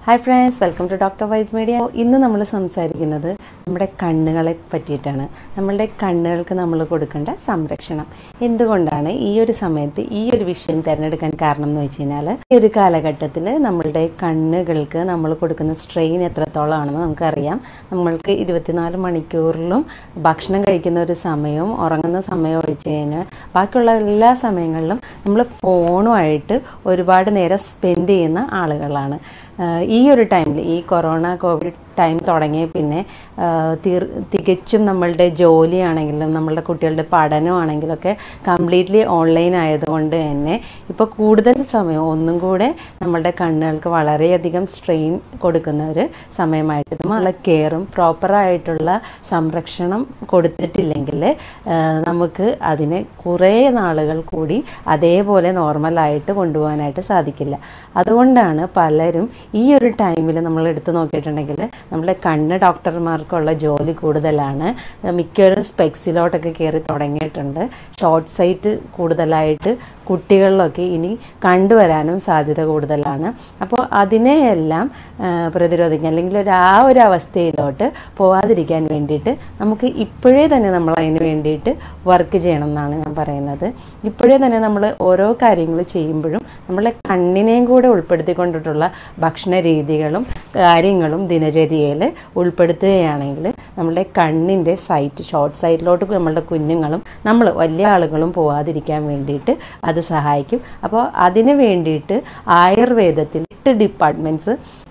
hi friends welcome to doctor wise media ഇന്ന് നമ്മൾ സംസാരിക്കുന്നത് നമ്മുടെ കണ്ണുകളെ പറ്റിയിട്ടാണ് നമ്മളുടെ കണ്ണുകൾക്ക് നമ്മൾ കൊടുക്കേണ്ട സംരക്ഷണം എന്തുകൊണ്ടാണ് ഈ ഒരു സമയത്ത് ഈ ഒരു വിഷയം തിരഞ്ഞെടുക്കാൻ കാരണം എന്ന് വെച്ച് കഴിഞ്ഞാൽ ഈ ഒരു കാലഘട്ടത്തിൽ നമ്മളുടെ കണ്ണുകൾക്ക് നമ്മൾ കൊടുക്കുന്ന സ്ട്രെയിൻ എത്രത്തോളമാണെന്ന് നമുക്കറിയാം നമ്മൾക്ക് ഇരുപത്തിനാല് മണിക്കൂറിലും ഭക്ഷണം കഴിക്കുന്ന ഒരു സമയവും ഉറങ്ങുന്ന സമയവും ഒഴിച്ച് കഴിഞ്ഞാൽ ബാക്കിയുള്ള എല്ലാ സമയങ്ങളിലും നമ്മൾ ഫോണുമായിട്ട് ഒരുപാട് നേരം സ്പെൻഡ് ചെയ്യുന്ന ആളുകളാണ് ആഹ് ഈ ഒരു ടൈമിൽ ഈ കൊറോണ കോവിഡ് ടൈം തുടങ്ങിയ പിന്നെ ആഹ് തീർ തികച്ചും നമ്മളുടെ ജോലിയാണെങ്കിലും നമ്മളുടെ കുട്ടികളുടെ പഠനമാണെങ്കിലൊക്കെ കംപ്ലീറ്റ്ലി ഓൺലൈൻ ആയതുകൊണ്ട് തന്നെ ഇപ്പോൾ കൂടുതൽ സമയം ഒന്നും കൂടെ നമ്മളുടെ കണ്ണുകൾക്ക് വളരെയധികം സ്ട്രെയിൻ കൊടുക്കുന്ന ഒരു സമയമായിട്ട് നമ്മളുടെ കെയറും പ്രോപ്പറായിട്ടുള്ള സംരക്ഷണം കൊടുത്തിട്ടില്ലെങ്കിൽ ആഹ് നമുക്ക് അതിനെ കുറേ നാളുകൾ കൂടി അതേപോലെ നോർമലായിട്ട് കൊണ്ടുപോകാനായിട്ട് സാധിക്കില്ല അതുകൊണ്ടാണ് പലരും ഈ ഒരു ടൈമിൽ നമ്മൾ എടുത്തു നോക്കിയിട്ടുണ്ടെങ്കിൽ നമ്മുടെ കണ്ണ് ഡോക്ടർമാർക്കുള്ള ജോലി കൂടുതലാണ് മിക്കവരും സ്പെക്സിലോട്ടൊക്കെ കയറി തുടങ്ങിയിട്ടുണ്ട് ഷോർട്ട് സൈറ്റ് കൂടുതലായിട്ട് കുട്ടികളിലൊക്കെ ഇനി കണ്ടുവരാനും സാധ്യത കൂടുതലാണ് അപ്പോൾ അതിനെയെല്ലാം ആ, പ്രതിരോധിക്കാൻ അല്ലെങ്കിൽ ഒരു ആ ഒരു അവസ്ഥയിലോട്ട് പോവാതിരിക്കാൻ വേണ്ടിയിട്ട് നമുക്ക് ഇപ്പോഴേ തന്നെ നമ്മൾ അതിന് വേണ്ടിയിട്ട് വർക്ക് ചെയ്യണം എന്നാണ് ഞാൻ പറയുന്നത് ഇപ്പോഴേ തന്നെ നമ്മൾ ഓരോ കാര്യങ്ങൾ ചെയ്യുമ്പോഴും നമ്മളെ കണ്ണിനെയും കൂടെ ഉൾപ്പെടുത്തിക്കൊണ്ടിട്ടുള്ള ഭക്ഷണ രീതികളും കാര്യങ്ങളും ദിനചര്യയിൽ ഉൾപ്പെടുത്തുകയാണെങ്കിൽ നമ്മുടെ കണ്ണിൻ്റെ സൈറ്റ് ഷോർട്ട് സൈറ്റിലോട്ട് നമ്മളുടെ കുഞ്ഞുങ്ങളും നമ്മൾ വലിയ ആളുകളും പോവാതിരിക്കാൻ വേണ്ടിയിട്ട് അത് സഹായിക്കും അപ്പോൾ അതിന് വേണ്ടിയിട്ട് ആയുർവേദത്തിൽ എട്ട് ഡിപ്പാർട്ട്മെൻറ്റ്സ്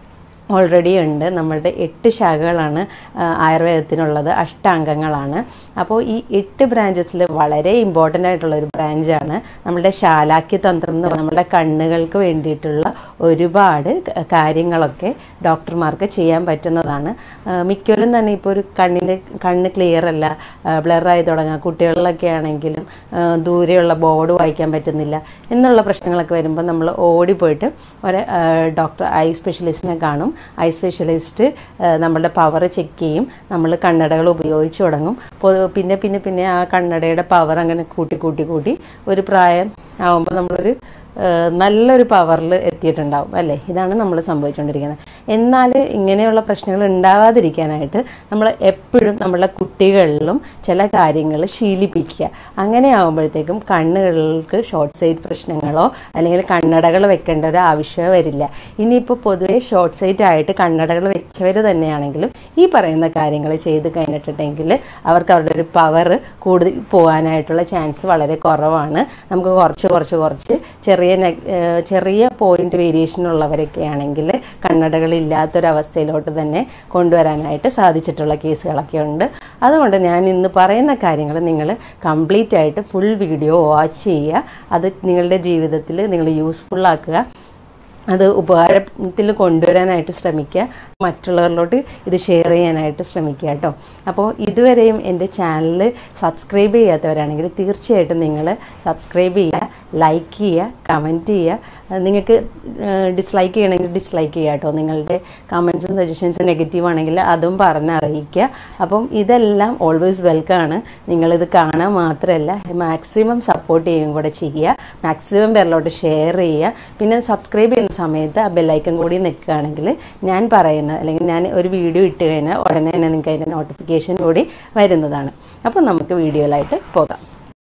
ഓൾറെഡി ഉണ്ട് നമ്മളുടെ എട്ട് ശാഖകളാണ് ആ, ആയുർവേദത്തിനുള്ളത് അഷ്ടാംഗങ്ങളാണ് അപ്പോൾ ഈ എട്ട് ബ്രാഞ്ചസിൽ വളരെ ഇമ്പോർട്ടൻ്റ് ആയിട്ടുള്ള ഒരു ബ്രാഞ്ചാണ് നമ്മളുടെ ശാലാക്യ തന്ത്രം എന്ന് പറയുന്നത് നമ്മുടെ കണ്ണുകൾക്ക് വേണ്ടിയിട്ടുള്ള ഒരുപാട് ക- കാര്യങ്ങളൊക്കെ ഡോക്ടർമാർക്ക് ചെയ്യാൻ പറ്റുന്നതാണ് ആ, മിക്കവരും തന്നെ ഇപ്പോൾ ഒരു കണ്ണിന് കണ്ണ് ക്ലിയർ അല്ല ബ്ലറായി തുടങ്ങുക കുട്ടികളിലൊക്കെ ആണെങ്കിലും ആ, ദൂരെയുള്ള ബോർഡ് വായിക്കാൻ പറ്റുന്നില്ല എന്നുള്ള പ്രശ്നങ്ങളൊക്കെ വരുമ്പോൾ നമ്മൾ ഓടിപ്പോയിട്ട് ഒരു ഡോക്ടർ ഐ സ്പെഷ്യലിസ്റ്റിനെ കാണും ഐ സ്പെഷ്യലിസ്റ്റ് നമ്മളുടെ പവർ ചെക്ക് ചെയ്യും നമ്മൾ കണ്ണടകൾ ഉപയോഗിച്ച് തുടങ്ങും പൊ- പിന്നെ പിന്നെ പിന്നെ ആ കണ്ണടയുടെ പവർ അങ്ങനെ കൂട്ടി കൂട്ടി കൂട്ടി ഒരു പ്രായം ആവുമ്പോൾ നമ്മളൊരു ആ, നല്ലൊരു പവറിൽ എത്തിയിട്ടുണ്ടാവും അല്ലേ ഇതാണ് നമ്മൾ സംഭവിച്ചുകൊണ്ടിരിക്കുന്നത് എന്നാൽ ഇങ്ങനെയുള്ള പ്രശ്നങ്ങൾ ഉണ്ടാവാതിരിക്കാനായിട്ട് നമ്മൾ എപ്പോഴും നമ്മളെ കുട്ടികളിലും ചില കാര്യങ്ങൾ ശീലിപ്പിക്കുക അങ്ങനെ ആകുമ്പോഴത്തേക്കും കണ്ണുകൾക്ക് ഷോർട്ട് സൈറ്റ് പ്രശ്നങ്ങളോ അല്ലെങ്കിൽ കണ്ണടകൾ വെക്കേണ്ട ഒരു ആവശ്യമോ വരില്ല ഇനിയിപ്പോൾ പൊതുവേ ഷോർട്ട് സൈറ്റ് ആയിട്ട് കണ്ണടകൾ വെച്ചവർ തന്നെയാണെങ്കിലും ഈ പറയുന്ന കാര്യങ്ങൾ ചെയ്ത് കഴിഞ്ഞിട്ടുണ്ടെങ്കിൽ അവർക്ക് അവരുടെ ഒരു പവർ കൂടുതൽ പോകാനായിട്ടുള്ള ചാൻസ് വളരെ കുറവാണ് നമുക്ക് കുറച്ച് കുറച്ച് കുറച്ച് ചെറിയ നെ- ഏഹ് ചെറിയ പോയിന്റ് വേരിയേഷൻ ഉള്ളവരൊക്കെ ആണെങ്കിൽ കണ്ണടകൾ ഇല്ലാത്തൊരവസ്ഥയിലോട്ട് തന്നെ കൊണ്ടുവരാനായിട്ട് സാധിച്ചിട്ടുള്ള കേസുകളൊക്കെ ഉണ്ട് അതുകൊണ്ട് ഞാൻ ഇന്ന് പറയുന്ന കാര്യങ്ങൾ നിങ്ങൾ കംപ്ലീറ്റ് ആയിട്ട് ഫുൾ വീഡിയോ വാച്ച് ചെയ്യുക അത് നിങ്ങളുടെ ജീവിതത്തിൽ നിങ്ങൾ യൂസ്ഫുൾ ആക്കുക അത് ഉപകാരത്തിൽ കൊണ്ടുവരാനായിട്ട് ശ്രമിക്കുക മറ്റുള്ളവരിലോട്ട് ഇത് ഷെയർ ചെയ്യാനായിട്ട് ശ്രമിക്കുക കേട്ടോ അപ്പോൾ ഇതുവരെയും എൻ്റെ ചാനൽ സബ്സ്ക്രൈബ് ചെയ്യാത്തവരാണെങ്കിൽ തീർച്ചയായിട്ടും നിങ്ങൾ സബ്സ്ക്രൈബ് ചെയ്യുക ലൈക്ക് ചെയ്യുക കമൻറ്റ് ചെയ്യുക നിങ്ങൾക്ക് ഡിസ്ലൈക്ക് ചെയ്യണമെങ്കിൽ ഡിസ്ലൈക്ക് ചെയ്യുക കേട്ടോ നിങ്ങളുടെ കമൻസും സജഷൻസും നെഗറ്റീവ് ആണെങ്കിൽ അതും പറഞ്ഞ് അറിയിക്കുക അപ്പം ഇതെല്ലാം ഓൾവേസ് വെൽക്കം ആണ് നിങ്ങളിത് കാണാൻ മാത്രമല്ല മാക്സിമം സപ്പോർട്ട് ചെയ്യുകയും കൂടെ ചെയ്യുക മാക്സിമം പേരിലോട്ട് ഷെയർ ചെയ്യുക പിന്നെ സബ്സ്ക്രൈബ് ചെയ്യുന്ന സമയത്ത് ആ ബെല്ലൈക്കൺ കൂടി നിൽക്കുകയാണെങ്കിൽ ഞാൻ പറയുന്ന അല്ലെങ്കിൽ ഞാൻ ഒരു വീഡിയോ ഇട്ട് കഴിഞ്ഞാൽ ഉടനെ തന്നെ നിങ്ങൾക്ക് അതിൻ്റെ നോട്ടിഫിക്കേഷൻ കൂടി വരുന്നതാണ് അപ്പോൾ നമുക്ക് വീഡിയോയിലായിട്ട് പോകാം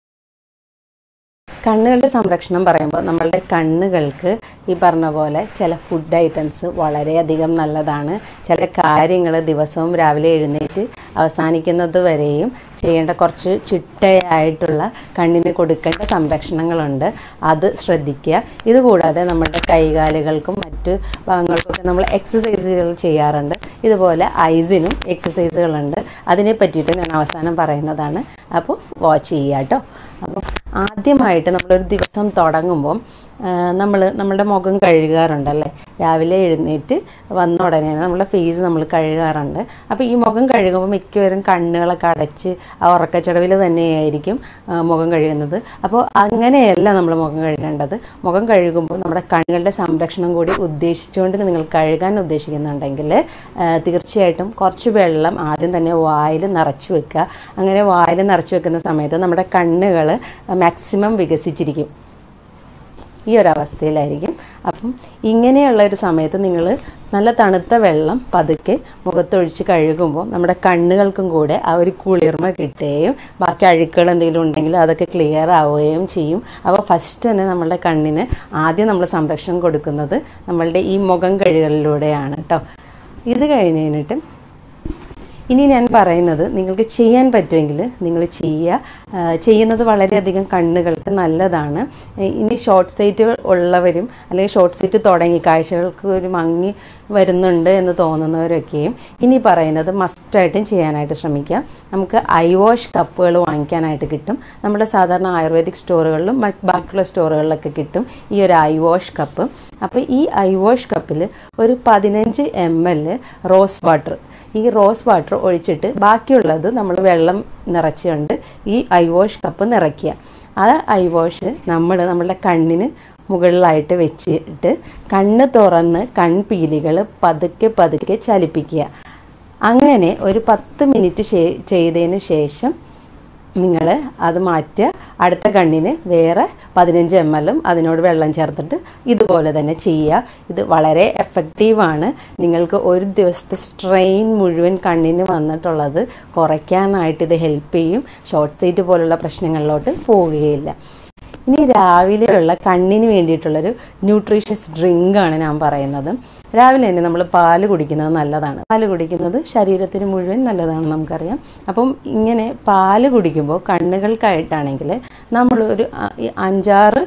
കണ്ണുകളുടെ സംരക്ഷണം പറയുമ്പോൾ നമ്മളുടെ കണ്ണുകൾക്ക് ഈ പറഞ്ഞ പോലെ ചില ഫുഡ് ഐറ്റംസ് വളരെയധികം നല്ലതാണ് ചില കാര്യങ്ങൾ ദിവസവും രാവിലെ എഴുന്നേറ്റ് അവസാനിക്കുന്നത് വരെയും ചെയ്യേണ്ട കുറച്ച് ചിട്ടയായിട്ടുള്ള കണ്ണിന് കൊടുക്കേണ്ട സംരക്ഷണങ്ങളുണ്ട് അത് ശ്രദ്ധിക്കുക ഇതുകൂടാതെ നമ്മുടെ കൈകാലുകൾക്കും മറ്റ് ഭാഗങ്ങൾക്കൊക്കെ നമ്മൾ എക്സസൈസുകൾ ചെയ്യാറുണ്ട് ഇതുപോലെ ഐസിനും എക്സസൈസുകളുണ്ട് അതിനെ പറ്റിയിട്ട് ഞാൻ അവസാനം പറയുന്നതാണ് അപ്പോൾ വാച്ച് ചെയ്യുക കേട്ടോ അപ്പോൾ ആദ്യമായിട്ട് നമ്മളൊരു ദിവസം തുടങ്ങുമ്പം നമ്മൾ നമ്മുടെ മുഖം കഴുകാറുണ്ടല്ലേ രാവിലെ എഴുന്നേറ്റ് വന്ന ഉടനെ നമ്മുടെ ഫേസ് നമ്മൾ കഴുകാറുണ്ട് അപ്പോൾ ഈ മുഖം കഴുകുമ്പോൾ മിക്കവരും കണ്ണുകളൊക്കെ അടച്ച് ആ ഉറക്കച്ചടവിൽ തന്നെയായിരിക്കും ആ, മുഖം കഴുകുന്നത് അപ്പോൾ അങ്ങനെയല്ല നമ്മൾ മുഖം കഴുകേണ്ടത് മുഖം കഴുകുമ്പോൾ നമ്മുടെ കണ്ണുകളുടെ സംരക്ഷണം കൂടി ഉദ്ദേശിച്ചുകൊണ്ട് നിങ്ങൾ കഴുകാൻ ഉദ്ദേശിക്കുന്നുണ്ടെങ്കിൽ ആ, തീർച്ചയായിട്ടും കുറച്ച് വെള്ളം ആദ്യം തന്നെ വായിൽ നിറച്ച് വെക്കുക അങ്ങനെ വായിൽ നിറച്ച് വെക്കുന്ന സമയത്ത് നമ്മുടെ കണ്ണുകൾ മാക്സിമം വികസിച്ചിരിക്കും ഈ ഒരു അവസ്ഥയിലായിരിക്കും അപ്പം ഇങ്ങനെയുള്ള ഒരു സമയത്ത് നിങ്ങൾ നല്ല തണുത്ത വെള്ളം പതുക്കെ മുഖത്തൊഴിച്ച് കഴുകുമ്പോൾ നമ്മുടെ കണ്ണുകൾക്കും കൂടെ ആ ഒരു കുളിർമ കിട്ടുകയും ബാക്കി അഴുക്കുകൾ എന്തെങ്കിലും ഉണ്ടെങ്കിൽ അതൊക്കെ ക്ലിയർ ആവുകയും ചെയ്യും അപ്പോൾ ഫസ്റ്റ് തന്നെ നമ്മളുടെ കണ്ണിന് ആദ്യം നമ്മൾ സംരക്ഷണം കൊടുക്കുന്നത് നമ്മളുടെ ഈ മുഖം കഴുകലിലൂടെയാണ് കേട്ടോ ഇത് കഴിഞ്ഞ് കഴിഞ്ഞിട്ട് ഇനി ഞാൻ പറയുന്നത് നിങ്ങൾക്ക് ചെയ്യാൻ പറ്റുമെങ്കിൽ നിങ്ങൾ ചെയ്യുക ആ, ചെയ്യുന്നത് വളരെയധികം കണ്ണുകൾക്ക് നല്ലതാണ് ഏ, ഇനി ഷോർട്ട് സൈറ്റുകൾ ഉള്ളവരും അല്ലെങ്കിൽ ഷോർട്ട് സൈറ്റ് തുടങ്ങി കാഴ്ചകൾക്ക് ഒരു മങ്ങി വരുന്നുണ്ട് എന്ന് തോന്നുന്നവരൊക്കെയും ഇനി പറയുന്നത് മസ്റ്റായിട്ടും ചെയ്യാനായിട്ട് ശ്രമിക്കുക നമുക്ക് ഐ വാഷ് കപ്പുകൾ വാങ്ങിക്കാനായിട്ട് കിട്ടും നമ്മുടെ സാധാരണ ആയുർവേദിക് സ്റ്റോറുകളിലും മറ്റ് ബാക്കിയുള്ള സ്റ്റോറുകളിലൊക്കെ കിട്ടും ഈ ഒരു ഐ വാഷ് കപ്പ് അപ്പോൾ ഈ ഐ വാഷ് കപ്പിൽ ഒരു പതിനഞ്ച് എം എൽ റോസ് വാട്ടർ ഈ റോസ് വാട്ടർ ഒഴിച്ചിട്ട് ബാക്കിയുള്ളത് നമ്മൾ വെള്ളം നിറച്ചുകൊണ്ട് ഈ ഐ വാഷ് കപ്പ് നിറയ്ക്കുക ആ ഐ വാഷ് നമ്മൾ നമ്മളുടെ കണ്ണിന് മുകളിലായിട്ട് വെച്ചിട്ട് കണ്ണ് തുറന്ന് കൺപീലികൾ പതുക്കെ പതുക്കെ ചലിപ്പിക്കുക അങ്ങനെ ഒരു പത്ത് മിനിറ്റ് ശേ- ചെയ്തതിന് ശേഷം നിങ്ങൾ അത് മാറ്റുക അടുത്ത കണ്ണിന് വേറെ പതിനഞ്ച് എം എല്ലും അതിനോട് വെള്ളം ചേർത്തിട്ട് ഇതുപോലെ തന്നെ ചെയ്യുക ഇത് വളരെ എഫക്റ്റീവാണ് നിങ്ങൾക്ക് ഒരു ദിവസത്തെ സ്ട്രെയിൻ മുഴുവൻ കണ്ണിന് വന്നിട്ടുള്ളത് കുറയ്ക്കാനായിട്ട് ഇത് ഹെൽപ്പ് ചെയ്യും ഷോർട്ട് സൈറ്റ് പോലുള്ള പ്രശ്നങ്ങളിലോട്ട് പോവുകയില്ല ഇനി രാവിലെയുള്ള കണ്ണിന് വേണ്ടിയിട്ടുള്ളൊരു ന്യൂട്രീഷ്യസ് ഡ്രിങ്ക് ആണ് ഞാൻ പറയുന്നത് രാവിലെ തന്നെ നമ്മൾ പാല് കുടിക്കുന്നത് നല്ലതാണ് പാല് കുടിക്കുന്നത് ശരീരത്തിന് മുഴുവൻ നല്ലതാണെന്ന് നമുക്കറിയാം അപ്പം ഇങ്ങനെ പാല് കുടിക്കുമ്പോൾ കണ്ണുകൾക്കായിട്ടാണെങ്കിൽ നമ്മൾ ഒരു അ- ഈ അഞ്ചാറ്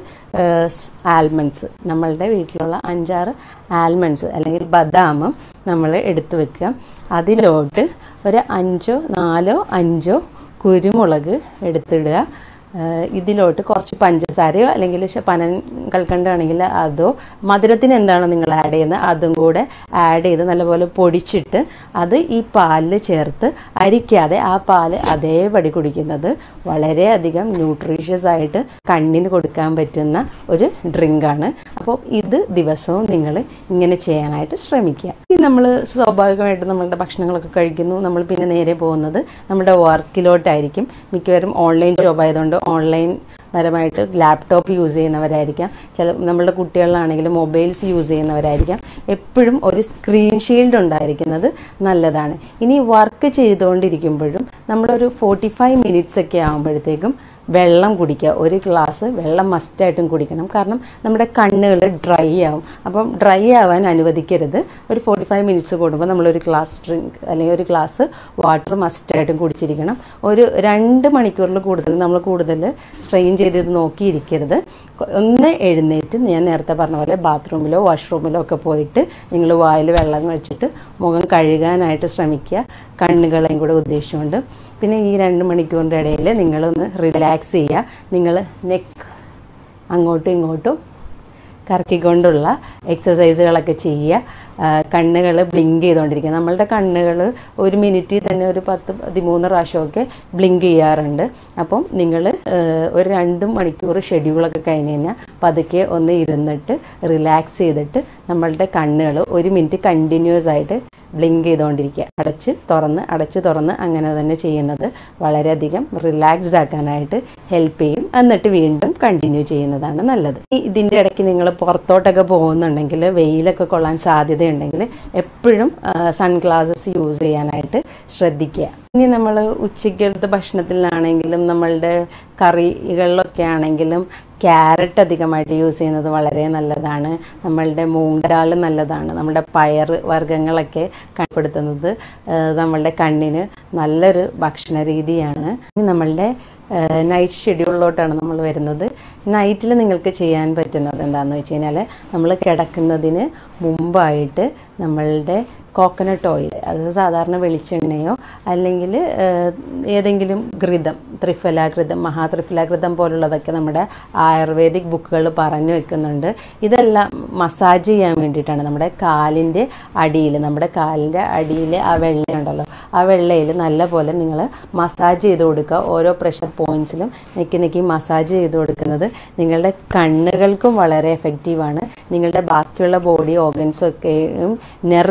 ആൽമണ്ട്സ് നമ്മളുടെ വീട്ടിലുള്ള അഞ്ചാറ് ആൽമണ്ട്സ് അല്ലെങ്കിൽ ബദാമും നമ്മൾ എടുത്തു വെക്കുക അതിലോട്ട് ഒരു അഞ്ചോ നാലോ അഞ്ചോ കുരുമുളക് എടുത്തിടുക ഏഹ് ഇതിലോട്ട് കുറച്ച് പഞ്ചസാരയോ അല്ലെങ്കിൽ ശ- പനൻ കൽക്കണ്ടാണെങ്കിൽ അതോ മധുരത്തിന് എന്താണോ നിങ്ങൾ ആഡ് ചെയ്യുന്നത് അതും കൂടെ ആഡ് ചെയ്ത് നല്ലപോലെ പൊടിച്ചിട്ട് അത് ഈ പാലിൽ ചേർത്ത് അരിക്കാതെ ആ പാല് അതേപടി കുടിക്കുന്നത് വളരെയധികം ന്യൂട്രീഷ്യസ് ആയിട്ട് കണ്ണിന് കൊടുക്കാൻ പറ്റുന്ന ഒരു ഡ്രിങ്കാണ് അപ്പോൾ ഇത് ദിവസവും നിങ്ങൾ ഇങ്ങനെ ചെയ്യാനായിട്ട് ശ്രമിക്കുക ഈ നമ്മൾ സ്വാഭാവികമായിട്ട് നമ്മളുടെ ഭക്ഷണങ്ങളൊക്കെ കഴിക്കുന്നു നമ്മൾ പിന്നെ നേരെ പോകുന്നത് നമ്മുടെ വർക്കിലോട്ടായിരിക്കും മിക്കവരും ഓൺലൈൻ ജോബ് ആയതുകൊണ്ട് ഓൺലൈൻ പരമായിട്ട് ലാപ്ടോപ്പ് യൂസ് ചെയ്യുന്നവരായിരിക്കാം ചില നമ്മളുടെ കുട്ടികളിലാണെങ്കിൽ മൊബൈൽസ് യൂസ് ചെയ്യുന്നവരായിരിക്കാം എപ്പോഴും ഒരു സ്ക്രീൻ ഷീൽഡ് ഉണ്ടായിരിക്കുന്നത് നല്ലതാണ് ഇനി വർക്ക് ചെയ്തുകൊണ്ടിരിക്കുമ്പോഴും നമ്മളൊരു ഫോർട്ടി ഫൈവ് മിനിറ്റ്സ് ഒക്കെ ആകുമ്പോഴത്തേക്കും വെള്ളം കുടിക്കുക ഒരു ഗ്ലാസ് വെള്ളം മസ്റ്റായിട്ടും കുടിക്കണം കാരണം നമ്മുടെ കണ്ണുകൾ ഡ്രൈ ആവും അപ്പം ഡ്രൈ ആവാൻ അനുവദിക്കരുത് ഒരു ഫോർട്ടി ഫൈവ് മിനിറ്റ്സ് കൂടുമ്പോൾ നമ്മളൊരു ഗ്ലാസ് ഡ്രിങ്ക് അല്ലെങ്കിൽ ഒരു ഗ്ലാസ് വാട്ടർ മസ്റ്റായിട്ടും കുടിച്ചിരിക്കണം ഒരു രണ്ട് മണിക്കൂറിൽ കൂടുതൽ നമ്മൾ കൂടുതൽ സ്ട്രെയിൻ ചെയ്ത് ഇത് നോക്കിയിരിക്കരുത് ഒന്ന് എഴുന്നേറ്റ് ഞാൻ നേരത്തെ പറഞ്ഞ പോലെ ബാത്റൂമിലോ വാഷ്റൂമിലോ ഒക്കെ പോയിട്ട് നിങ്ങൾ വായിൽ വെള്ളം വെച്ചിട്ട് മുഖം കഴുകാനായിട്ട് ശ്രമിക്കുക കണ്ണുകളെയും കൂടെ ഉദ്ദേശിച്ചുകൊണ്ട് പിന്നെ ഈ രണ്ട് മണിക്കൂറിൻ്റെ ഇടയിൽ നിങ്ങളൊന്ന് റിലാക്സ് ചെയ്യുക നിങ്ങൾ നെക്ക് അങ്ങോട്ടും ഇങ്ങോട്ടും കറക്കിക്കൊണ്ടുള്ള എക്സസൈസുകളൊക്കെ ചെയ്യുക കണ്ണുകൾ ബ്ലിങ്ക് ചെയ്തുകൊണ്ടിരിക്കുക നമ്മളുടെ കണ്ണുകൾ ഒരു മിനിറ്റിൽ തന്നെ ഒരു പത്ത് പതിമൂന്ന് പ്രാവശ്യമൊക്കെ ബ്ലിങ്ക് ചെയ്യാറുണ്ട് അപ്പം നിങ്ങൾ ഒരു രണ്ട് മണിക്കൂർ ഷെഡ്യൂളൊക്കെ കഴിഞ്ഞ് കഴിഞ്ഞാൽ പതുക്കെ ഒന്ന് ഇരുന്നിട്ട് റിലാക്സ് ചെയ്തിട്ട് നമ്മളുടെ കണ്ണുകൾ ഒരു മിനിറ്റ് കണ്ടിന്യൂസ് ആയിട്ട് ബ്ലിങ്ക് ചെയ്തുകൊണ്ടിരിക്കുക അടച്ച് തുറന്ന് അടച്ച് തുറന്ന് അങ്ങനെ തന്നെ ചെയ്യുന്നത് വളരെയധികം റിലാക്സ്ഡ് ആക്കാനായിട്ട് ഹെൽപ്പ് ചെയ്യും എന്നിട്ട് വീണ്ടും കണ്ടിന്യൂ ചെയ്യുന്നതാണ് നല്ലത് ഈ ഇതിൻ്റെ ഇടയ്ക്ക് നിങ്ങൾ പുറത്തോട്ടൊക്കെ പോകുന്നുണ്ടെങ്കിൽ വെയിലൊക്കെ കൊള്ളാൻ സാധ്യതയുണ്ടെങ്കിൽ എപ്പോഴും സൺഗ്ലാസസ് യൂസ് ചെയ്യാനായിട്ട് ശ്രദ്ധിക്കുക ഇനി നമ്മൾ ഉച്ചയ്ക്കലത്തെ ഭക്ഷണത്തിലാണെങ്കിലും നമ്മളുടെ കറികളിലൊക്കെ ആണെങ്കിലും ക്യാരറ്റ് അധികമായിട്ട് യൂസ് ചെയ്യുന്നത് വളരെ നല്ലതാണ് നമ്മളുടെ മൂണ്ടാൾ നല്ലതാണ് നമ്മുടെ പയർ വർഗ്ഗങ്ങളൊക്കെ കൺപ്പെടുത്തുന്നത് നമ്മളുടെ കണ്ണിന് നല്ലൊരു ഭക്ഷണ രീതിയാണ് ഇനി നമ്മളുടെ നൈറ്റ് ഷെഡ്യൂളിലോട്ടാണ് നമ്മൾ വരുന്നത് നൈറ്റിൽ നിങ്ങൾക്ക് ചെയ്യാൻ പറ്റുന്നത് എന്താണെന്ന് വെച്ച് കഴിഞ്ഞാൽ നമ്മൾ കിടക്കുന്നതിന് മുമ്പായിട്ട് നമ്മളുടെ കോക്കനട്ട് ഓയിൽ അത് സാധാരണ വെളിച്ചെണ്ണയോ അല്ലെങ്കിൽ ഏതെങ്കിലും ഘൃതം ത്രിഫല ഘൃതം മഹാത്രിഫല ഘൃതം പോലുള്ളതൊക്കെ നമ്മുടെ ആയുർവേദിക് ബുക്കുകൾ പറഞ്ഞു വെക്കുന്നുണ്ട് ഇതെല്ലാം മസാജ് ചെയ്യാൻ വേണ്ടിയിട്ടാണ് നമ്മുടെ കാലിൻ്റെ അടിയിൽ നമ്മുടെ കാലിൻ്റെ അടിയിൽ ആ വെള്ളയുണ്ടല്ലോ ആ വെള്ളയിൽ നല്ല പോലെ നിങ്ങൾ മസാജ് ചെയ്ത് കൊടുക്കുക ഓരോ പ്രഷർ പോയിന്റ്സിലും നെക്കി നെക്കി മസാജ് ചെയ്ത് കൊടുക്കുന്നത് നിങ്ങളുടെ കണ്ണുകൾക്കും വളരെ എഫക്റ്റീവാണ് നിങ്ങളുടെ ബാക്കിയുള്ള ബോഡി ഓർഗൻസും ഒക്കെയും നെർവ് എൻഡിങ്സും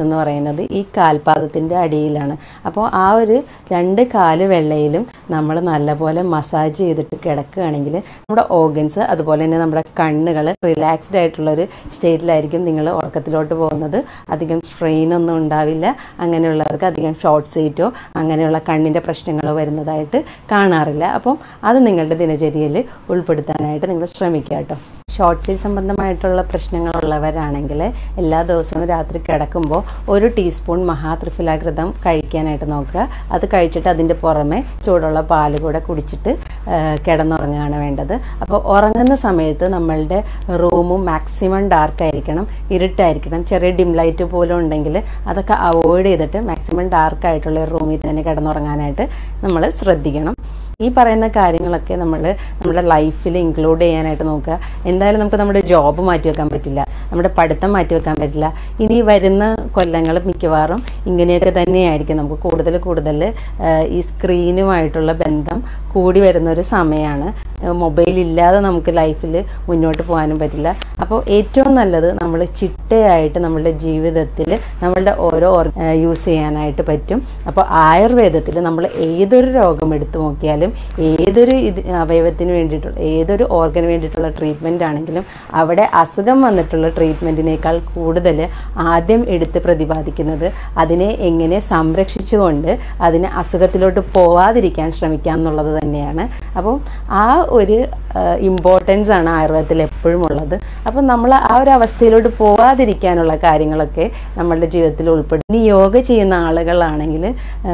എന്ന് പറയുന്നത് ഈ കാൽപാദത്തിൻ്റെ അടിയിലാണ് അപ്പോൾ ആ ഒരു രണ്ട് കാല് വെള്ളയിലും നമ്മൾ നല്ലപോലെ മസാജ് ചെയ്തിട്ട് കിടക്കുകയാണെങ്കിൽ നമ്മുടെ ഓർഗൻസ് അതുപോലെ തന്നെ നമ്മുടെ കണ്ണുകൾ റിലാക്സ്ഡ് ആയിട്ടുള്ളൊരു സ്റ്റേറ്റിലായിരിക്കും നിങ്ങൾ ഉറക്കത്തിലോട്ട് പോകുന്നത് അധികം സ്ട്രെയിൻ ഒന്നും ഉണ്ടാവില്ല അങ്ങനെയുള്ളവർക്ക് അധികം ഷോർട്ട് സൈറ്റോ അങ്ങനെയുള്ള കണ്ണിൻ്റെ പ്രശ്നങ്ങളോ വരുന്നതായിട്ട് കാണാറില്ല അപ്പം അത് നിങ്ങളുടെ ദിനചര്യയിൽ ഉൾപ്പെടുത്താനായിട്ട് നിങ്ങൾ ശ്രമിക്കുക കേട്ടോ ഷോർട്ട് സൈറ്റ് സംബന്ധമായിട്ടുള്ള പ്രശ്നങ്ങളുള്ളവരാണെങ്കിൽ എല്ലാ ദിവസവും രാത്രി കിടക്കുമ്പോൾ ഒരു ടീസ്പൂൺ മഹാത്രിഫലാകൃതം കഴിക്കാനായിട്ട് നോക്കുക അത് കഴിച്ചിട്ട് അതിൻ്റെ പുറമെ ചൂടുള്ള പാല് കൂടെ കുടിച്ചിട്ട് ആ, കിടന്നുറങ്ങുകയാണ് വേണ്ടത് അപ്പോൾ ഉറങ്ങുന്ന സമയത്ത് നമ്മളുടെ റൂമും മാക്സിമം ഡാർക്ക് ആയിരിക്കണം ഇരുട്ടായിരിക്കണം ചെറിയ ഡിം ലൈറ്റ് പോലും ഉണ്ടെങ്കിൽ അതൊക്കെ അവോയ്ഡ് ചെയ്തിട്ട് മാക്സിമം ഡാർക്ക് ആയിട്ടുള്ള ഒരു റൂമിൽ തന്നെ കിടന്നുറങ്ങാനായിട്ട് നമ്മൾ ശ്രദ്ധിക്കണം ഈ പറയുന്ന കാര്യങ്ങളൊക്കെ നമ്മൾ നമ്മുടെ ലൈഫിൽ ഇൻക്ലൂഡ് ചെയ്യാനായിട്ട് നോക്കുക എന്തായാലും നമുക്ക് നമ്മുടെ ജോബ് മാറ്റി വെക്കാൻ പറ്റില്ല നമ്മുടെ പഠിത്തം മാറ്റി വെക്കാൻ പറ്റില്ല ഇനി വരുന്ന കൊല്ലങ്ങൾ മിക്കവാറും ഇങ്ങനെയൊക്കെ തന്നെയായിരിക്കും നമുക്ക് കൂടുതൽ കൂടുതൽ ഈ സ്ക്രീനുമായിട്ടുള്ള ബന്ധം കൂടി വരുന്ന ഒരു സമയമാണ് മൊബൈൽ ഇല്ലാതെ നമുക്ക് ലൈഫിൽ മുന്നോട്ട് പോകാനും പറ്റില്ല അപ്പോൾ ഏറ്റവും നല്ലത് നമ്മൾ ചിട്ടയായിട്ട് നമ്മളുടെ ജീവിതത്തിൽ നമ്മളുടെ ഓരോ യൂസ് ചെയ്യാനായിട്ട് പറ്റും അപ്പോൾ ആയുർവേദത്തിൽ നമ്മൾ ഏതൊരു രോഗം എടുത്തു നോക്കിയാലും ഏതൊരു ഇത് അവയവത്തിന് വേണ്ടിയിട്ടുള്ള ഏതൊരു ഓർഗന് വേണ്ടിയിട്ടുള്ള ട്രീറ്റ്മെൻ്റ് ആണെങ്കിലും അവിടെ അസുഖം വന്നിട്ടുള്ള ട്രീറ്റ്മെൻറ്റിനേക്കാൾ കൂടുതൽ ആദ്യം എടുത്ത് പ്രതിപാദിക്കുന്നത് അതിനെ എങ്ങനെ സംരക്ഷിച്ചുകൊണ്ട് അതിനെ അസുഖത്തിലോട്ട് പോവാതിരിക്കാൻ ശ്രമിക്കാം എന്നുള്ളത് തന്നെയാണ് അപ്പം ആ ഒരു ഇമ്പോർട്ടൻസ് ആണ് ആയുർവേദത്തിൽ എപ്പോഴും ഉള്ളത് അപ്പം നമ്മൾ ആ ഒരു അവസ്ഥയിലോട്ട് പോവാതിരിക്കാനുള്ള കാര്യങ്ങളൊക്കെ നമ്മളുടെ ജീവിതത്തിൽ ഉൾപ്പെടും ഇനി യോഗ ചെയ്യുന്ന ആളുകളാണെങ്കിൽ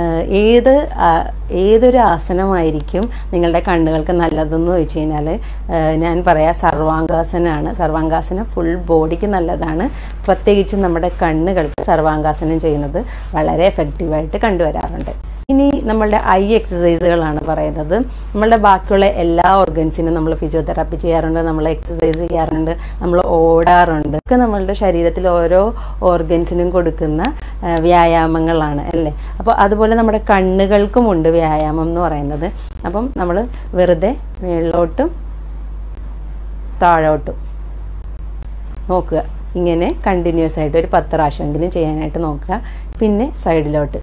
ഏത് ആ, ഏതൊരു ആസനമായിരിക്കും നിങ്ങളുടെ കണ്ണുകൾക്ക് നല്ലതെന്ന് ചോദിച്ചു കഴിഞ്ഞാൽ ഞാൻ പറയാം സർവാംഗാസനാണ് സർവാംഗാസനം ഫുൾ ബോഡിക്ക് നല്ലതാണ് പ്രത്യേകിച്ചും നമ്മുടെ കണ്ണുകൾക്ക് സർവാംഗാസനം ചെയ്യുന്നത് വളരെ എഫക്റ്റീവായിട്ട് കണ്ടുവരാറുണ്ട് ഇനി നമ്മളുടെ ഐ എക്സസൈസുകളാണ് പറയുന്നത് നമ്മളുടെ ബാക്കിയുള്ള എല്ലാ ഓർഗൻസിനും നമ്മൾ ഫിസിയോതെറാപ്പി ചെയ്യാറുണ്ട് നമ്മൾ എക്സസൈസ് ചെയ്യാറുണ്ട് നമ്മൾ ഓടാറുണ്ട് ഒക്കെ നമ്മളുടെ ശരീരത്തിൽ ഓരോ ഓർഗൻസിനും കൊടുക്കുന്ന ആ, വ്യായാമങ്ങളാണ് അല്ലേ അപ്പോൾ അതുപോലെ നമ്മുടെ കണ്ണുകൾക്കുമുണ്ട് വ്യായാമം എന്ന് പറയുന്നത് അപ്പം നമ്മൾ വെറുതെ മേളിലോട്ടും താഴോട്ടും നോക്കുക ഇങ്ങനെ കണ്ടിന്യൂസ് ആയിട്ട് ഒരു പത്ത് പ്രാവശ്യമെങ്കിലും ചെയ്യാനായിട്ട് നോക്കുക പിന്നെ സൈഡിലോട്ട്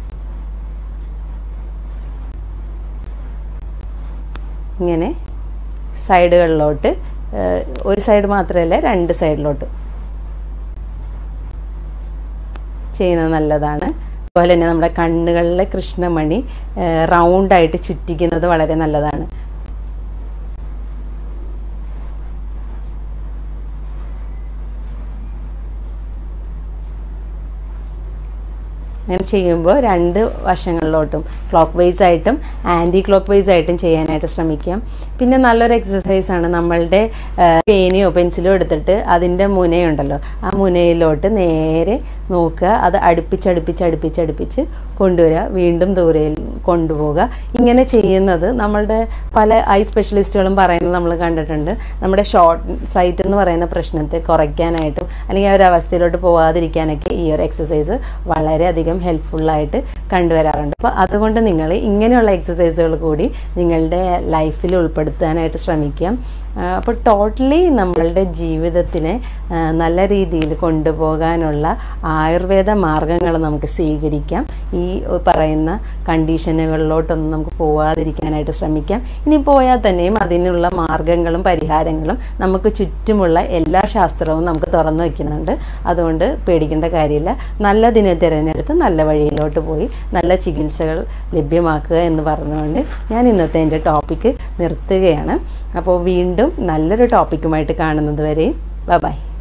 ഇങ്ങനെ സൈഡുകളിലോട്ട് ഏഹ്, ഒരു സൈഡ് മാത്രമല്ല രണ്ട് സൈഡിലോട്ട് ചെയ്യുന്നത് നല്ലതാണ് അതുപോലെ തന്നെ നമ്മുടെ കണ്ണുകളിലെ കൃഷ്ണമണി റൗണ്ടായിട്ട് ചുറ്റിക്കുന്നത് വളരെ നല്ലതാണ് അങ്ങനെ ചെയ്യുമ്പോൾ രണ്ട് വശങ്ങളിലോട്ടും ക്ലോക്ക് വൈസ് ആയിട്ടും ആൻറ്റി ക്ലോക്ക് വൈസ് ആയിട്ടും ചെയ്യാനായിട്ട് ശ്രമിക്കാം പിന്നെ നല്ലൊരു എക്സസൈസാണ് നമ്മളുടെ ആ, പേനയോ പെൻസിലോ എടുത്തിട്ട് അതിൻ്റെ മുനയുണ്ടല്ലോ ആ മുനയിലോട്ട് നേരെ നോക്കുക അത് അടുപ്പിച്ചടുപ്പിച്ച് അടുപ്പിച്ചടുപ്പിച്ച് കൊണ്ടുവരിക വീണ്ടും ദൂരയിൽ കൊണ്ടുപോവുക ഇങ്ങനെ ചെയ്യുന്നത് നമ്മളുടെ പല ഐ സ്പെഷ്യലിസ്റ്റുകളും പറയുന്നത് നമ്മൾ കണ്ടിട്ടുണ്ട് നമ്മുടെ ഷോർട്ട് സൈറ്റ് എന്ന് പറയുന്ന പ്രശ്നത്തെ കുറയ്ക്കാനായിട്ടും അല്ലെങ്കിൽ ആ ഒരു അവസ്ഥയിലോട്ട് പോകാതിരിക്കാനൊക്കെ ഈ ഒരു എക്സസൈസ് വളരെയധികം ഹെൽപ്ഫുള്ളായിട്ട് കണ്ടുവരാറുണ്ട് അപ്പോൾ അതുകൊണ്ട് നിങ്ങൾ ഇങ്ങനെയുള്ള എക്സസൈസുകൾ കൂടി നിങ്ങളുടെ ലൈഫിൽ ഉൾപ്പെടുത്താനായിട്ട് ശ്രമിക്കാം അപ്പോൾ ടോട്ടലി നമ്മളുടെ ജീവിതത്തിനെ ആ, നല്ല രീതിയിൽ കൊണ്ടുപോകാനുള്ള ആയുർവേദ മാർഗങ്ങൾ നമുക്ക് സ്വീകരിക്കാം ഈ പറയുന്ന കണ്ടീഷനുകളിലോട്ടൊന്നും നമുക്ക് പോവാതിരിക്കാനായിട്ട് ശ്രമിക്കാം ഇനി പോയാൽ തന്നെയും അതിനുള്ള മാർഗങ്ങളും പരിഹാരങ്ങളും നമുക്ക് ചുറ്റുമുള്ള എല്ലാ ശാസ്ത്രവും നമുക്ക് തുറന്നു വയ്ക്കുന്നുണ്ട് അതുകൊണ്ട് പേടിക്കേണ്ട കാര്യമില്ല നല്ലതിനെ തിരഞ്ഞെടുത്ത് നല്ല വഴിയിലോട്ട് പോയി നല്ല ചികിത്സകൾ ലഭ്യമാക്കുക എന്ന് പറഞ്ഞുകൊണ്ട് ഞാൻ ഇന്നത്തെ എൻ്റെ ടോപ്പിക്ക് നിർത്തുകയാണ് അപ്പോൾ വീണ്ടും നല്ലൊരു ടോപ്പിക്കുമായിട്ട് കാണുന്നത് വരെ ബൈ